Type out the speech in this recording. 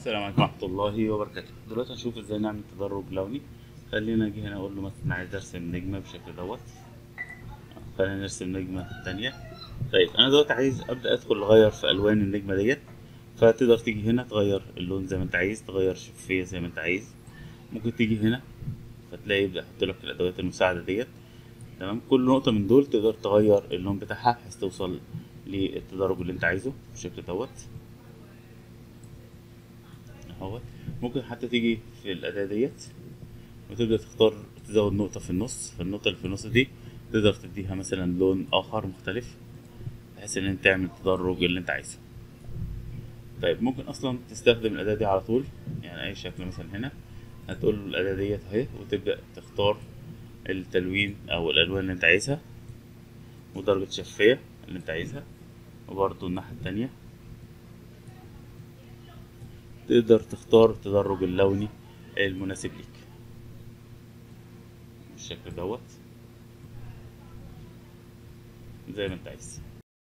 السلام عليكم ورحمة الله وبركاته دلوقتي هنشوف ازاي نعمل تدرج لوني خلينا اجي هنا اقول له مثلا عايز ارسم نجمة بالشكل دوت خلينا نرسم نجمة تانية طيب انا دلوقتي عايز ابدأ ادخل اغير في الوان النجمة ديت فتقدر تيجي هنا تغير اللون زي ما انت عايز تغير شفية زي ما انت عايز ممكن تيجي هنا فتلاقي يبدأ يحط لك الادوات المساعدة ديت تمام كل نقطة من دول تقدر تغير اللون بتاعها بحيث توصل للتدرج اللي انت عايزه بالشكل دوت اهوت ممكن حتى تيجي في الأداة ديت وتبدأ تختار تزود نقطة في النص فالنقطة اللي في النص دي تقدر تديها مثلا لون آخر مختلف بحيث إن أنت تعمل التدرج اللي أنت عايزه طيب ممكن أصلا تستخدم الأداة دي على طول يعني أي شكل مثلا هنا هتقول له الأداة ديت أهي وتبدأ تختار التلوين أو الألوان اللي أنت عايزها ودرجة شفية اللي أنت عايزها وبرضه الناحية التانية تقدر تختار التدرج اللوني المناسب ليك بالشكل دوت زي ما انت عايز